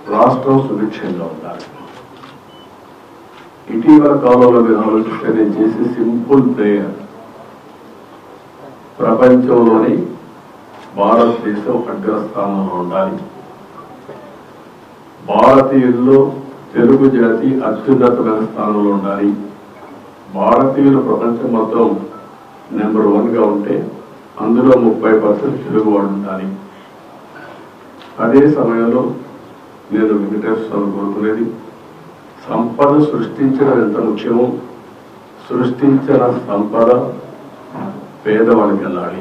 రాష్ట్రం సుభిక్షంగా ఉండాలి ఇటీవల కాలంలో మీరు ఆలోచిస్తే నేను చేసే సింపుల్ ప్రేయర్ ప్రపంచంలోని భారతదేశం అగ్రస్థానంలో ఉండాలి భారతీయుల్లో తెలుగు జాతి అత్యున్నతమైన స్థానంలో ఉండాలి భారతీయులు ప్రపంచం మొత్తం నెంబర్ వన్ గా ఉంటే అందులో ముప్పై పర్సెంట్ తెలుగు వాళ్ళు ఉండాలి అదే సమయంలో నేను వెంకటేశ్వర స్వామి కోరుకునేది సంపద సృష్టించడం ఎంత ముఖ్యమో సృష్టించిన సంపద పేదవాళ్ళకి వెళ్ళాలి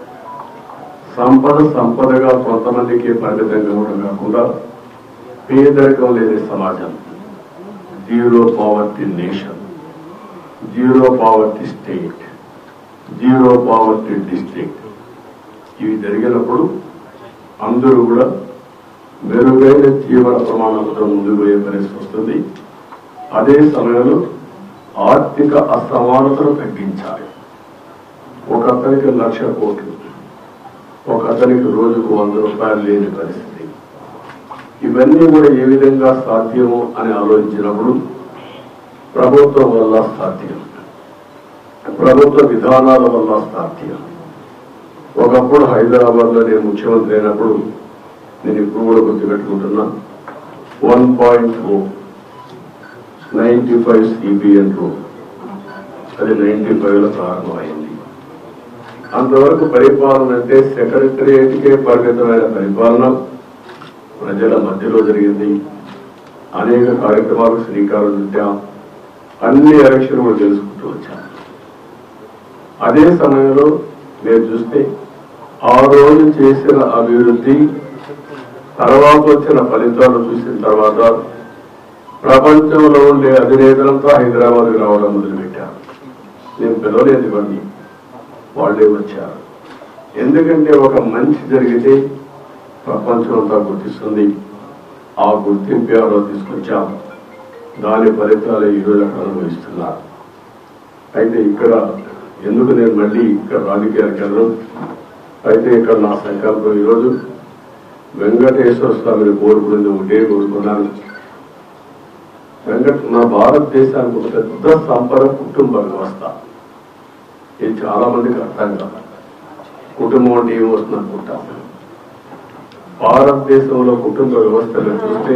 సంపద సంపదగా కొంతమందికి పరిమితం కావడం కాకుండా పేదరికం లేని సమాజం zero poverty nation zero poverty state zero poverty district ఇవి జరిగినప్పుడు అందరూ కూడా మెరుగైన జీవన ప్రమాణాలతో ముందుకు పోయే పరిస్థితి వస్తుంది అదే సమయంలో ఆర్థిక అసమానతను తగ్గించాలి ఒక అతనికి లక్ష కోట్లు ఒక అతనికి రోజుకు వంద రూపాయలు లేని పరిస్థితి ఇవన్నీ కూడా ఏ విధంగా సాధ్యము అని ఆలోచించినప్పుడు ప్రభుత్వం వల్ల సాధ్యం ప్రభుత్వ విధానాల వల్ల సాధ్యం ఒకప్పుడు హైదరాబాద్ లో నేను ముఖ్యమంత్రి అయినప్పుడు నేను ఇప్పుడు కూడా గుర్తుపెట్టుకుంటున్నా one point O ninety five CBN రూ అది నైన్టీ ఫైవ్ లో ప్రారంభమైంది అంతవరకు పరిపాలన అంటే సెక్రటరియేట్కే పరిమితమైన పరిపాలన ప్రజల మధ్యలో జరిగింది అనేక కార్యక్రమాలకు శ్రీకారం చుట్టాం అన్ని ఎలక్షన్ కూడా తెలుసుకుంటూ వచ్చాం అదే సమయంలో మీరు చూస్తే ఆ రోజు చేసిన అభివృద్ధి తర్వాత వచ్చిన ఫలితాలు చూసిన తర్వాత ప్రపంచంలో ఉండే అధినేతలంతా హైదరాబాద్కి రావడం మొదలుపెట్టారు నేను పిలవలేదు ఇవన్నీ వాళ్ళే వచ్చారు ఎందుకంటే ఒక మంచి జరిగితే ప్రపంచం అంతా గుర్తిస్తుంది ఆ గుర్తింపు ఎవరో తీసుకొచ్చాం దాని ఫలితాలు ఈరోజు అక్కడ అనుభవిస్తున్నారు అయితే ఇక్కడ ఎందుకు నేను మళ్ళీ ఇక్కడ రాజకీయాలకు వెళ్ళను అయితే ఇక్కడ నా సంకల్పం ఈరోజు వెంకటేశ్వర స్వామిని కోరుకునేది ఒకటే కోరుకున్నాను వెంకట నా భారతదేశానికి ఒక పెద్ద సంపద కుటుంబ వ్యవస్థ ఇది చాలా మందికి అర్థం కాదు కుటుంబం అంటే ఏం వస్తుంది అనుకుంటాం భారతదేశంలో కుటుంబ వ్యవస్థలో చూస్తే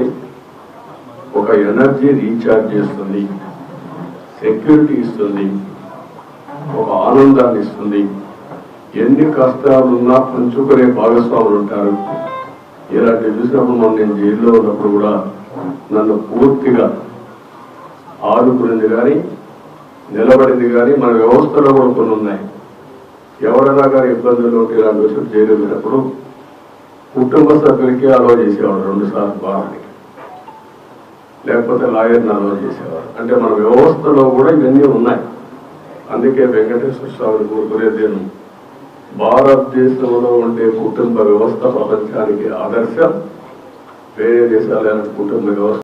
ఒక ఎనర్జీ రీఛార్జ్ చేస్తుంది సెక్యూరిటీ ఇస్తుంది ఒక ఆనందాన్ని ఇస్తుంది ఎన్ని కష్టాలున్నా పంచుకునే భాగస్వాములు ఉంటారు ఇలాంటి చూసినప్పుడు మొన్న నేను జైల్లో ఉన్నప్పుడు కూడా నన్ను పూర్తిగా ఆదుకునింది కానీ నిలబడింది కానీ మన వ్యవస్థలో కూడా కొన్ని ఉన్నాయి ఎవరైనా కానీ ఇబ్బందులు ఉంటే ఇలాంటి వచ్చి జైలు వెళ్ళినప్పుడు కుటుంబ సభ్యులకి అలవ చేసేవాడు రెండు సార్లు బాగానికి లేకపోతే లాయర్ని అలవ చేసేవారు అంటే మన వ్యవస్థలో కూడా ఇవన్నీ ఉన్నాయి అందుకే వెంకటేశ్వర స్వామిని కోరుకునేది నేను భారతదేశంలో ఉండే కుటుంబ వ్యవస్థ ప్రపంచానికి ఆదర్శం వేరే దేశాల కుటుంబ వ్యవస్థ